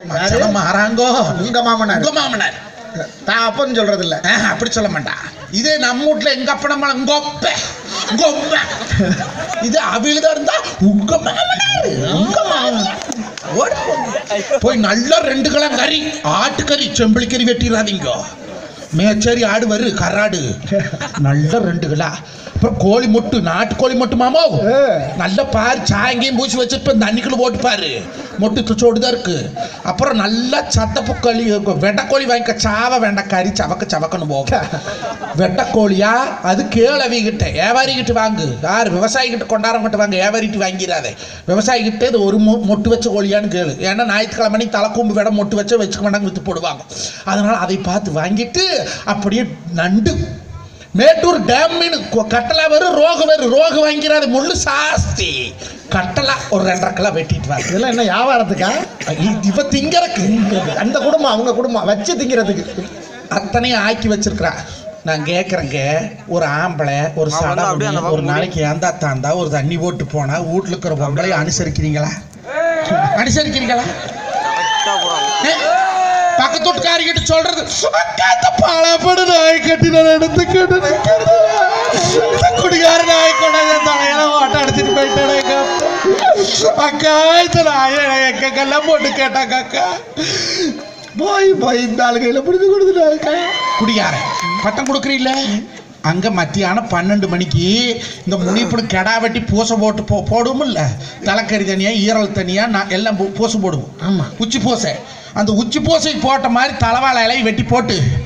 மச்சான மாறாங்கோ உங்க மாமனார் உங்க மாமனார் நான் அப்பன்னு சொல்றது இல்ல ஆஹ், அப்படி சொல்ல மாட்டான் இதே நம்ம வீட்ல எங்க அப்பனம்மா உங்கொப்ப உங்கொப்ப இது அவிழுதா இருந்தா உங்க மாமனார் உங்க மாமனார் ஓடு போ. போய் நல்லா ரெண்டு கிலோ கறி ஆட்டுக்கறி செம்பிளி கறி வெட்டிடாதீங்க மேச்சேரி ஆடு வரு கராடு நல்ல ரெண்டு கிலோ அப்புறம் கோழி மொட்டு நாட்டு கோழி மொட்டு மாமோ ஏ. நல்ல பாரு சாயங்கையும் பூசி வச்சிருப்ப இந்த அன்னிக்குள்ள போட்டு பாரு மொட்டு துச்சோடு தான் இருக்கு அப்புறம் நல்லா சத்தப்பு களி வெட்டைக்கோழி வாங்கிக்க சாவ வேண்டாம் கறி சவக்க சவக்கன்னு போகும் வெட்டைக்கோழியா அது கேளவி கிட்ட வியாபாரி கிட்ட வாங்கு யார் விவசாயி கிட்ட கொண்டாடங்கிட்ட வாங்க வியாபாரிட்டு வாங்கிடாதே விவசாயி கிட்ட இது ஒரு மொ- மொட்டு வச்ச கோழியான்னு கேளு ஏன்னா ஞாயிற்றுக்கிழமை அன்னைக்கு தலைக்கூம்பு விட மொட்டு வச்சு வச்சுக்க வேண்டாங்க வித்து போடுவாங்க அதனால அதை பார்த்து வாங்கிட்டு அப்படியே நண்டு மேட்டூர் டேம் மீன் கொ- கட்டலா வரும் ரோகு வரும் ரோகு வாங்கிறாது முள்ளு சாஸ்தி கட்டலா ஒரு ரெண்டரை கிலோ வெட்டிட்டு வாங்க இதெல்லாம் என்ன வியாபாரத்துக்கா இ- இவ திங்கறக்கு அந்த குடும்பம் அவங்க குடும்பம் வச்சு திங்கிறதுக்கு அத்தனையும் ஆக்கி வச்சிருக்கிறா நான் கேட்குறேங்க ஒரு ஆம்பளை ஒரு அவன் வந்து அப்படியே அந்த சடை பக்கம் ஒரு நாளைக்கு ஏந்தா தாந்தா ஒரு தண்ணி போட்டு போனா வீட்டுல இருக்கிற பொம்பளைய அனுசரிக்கிறீங்களா அனுசரிக்கிறீங்களா கரெக்டா போறாங்க ஏ, பக்கத்து வீட்டுக்காரிக்கிட்ட சொல்றது அக்கா இந்த பாலப்படு நாய் கட்டி நான் எடுத்துக்கிட்டு நிக்கிறது. இந்த குடிகார நாய் கொண்டாந்து என் தலையில ஓட்ட அடிச்சிட்டு போயிட்டானேக்கா அக்கா இந்த நாயை எக்கெல்லாம் போட்டு கேட்டாங்க அக்கா போய் போய் இந்த ஆளு கையில பிடிச்சு கொடுத்துட்டாங்க குடியார பட்டம் கொடுக்குறீல்ல அங்க மத்தியானம் பன்னெண்டு மணிக்கு இந்த முனிப்புடு கெடா வெட்டி பூசை போட்டு போ போடுவோம்ல தலைக்கறி தனியா ஈரல் தனியா நான் எல்லாம் பூ- பூசை போடுவோம் ஆமா உச்சி பூசை அந்த உச்சி பூசைக்கு போட்ட மாதிரி தலவாழை இலையை வெட்டி போட்டு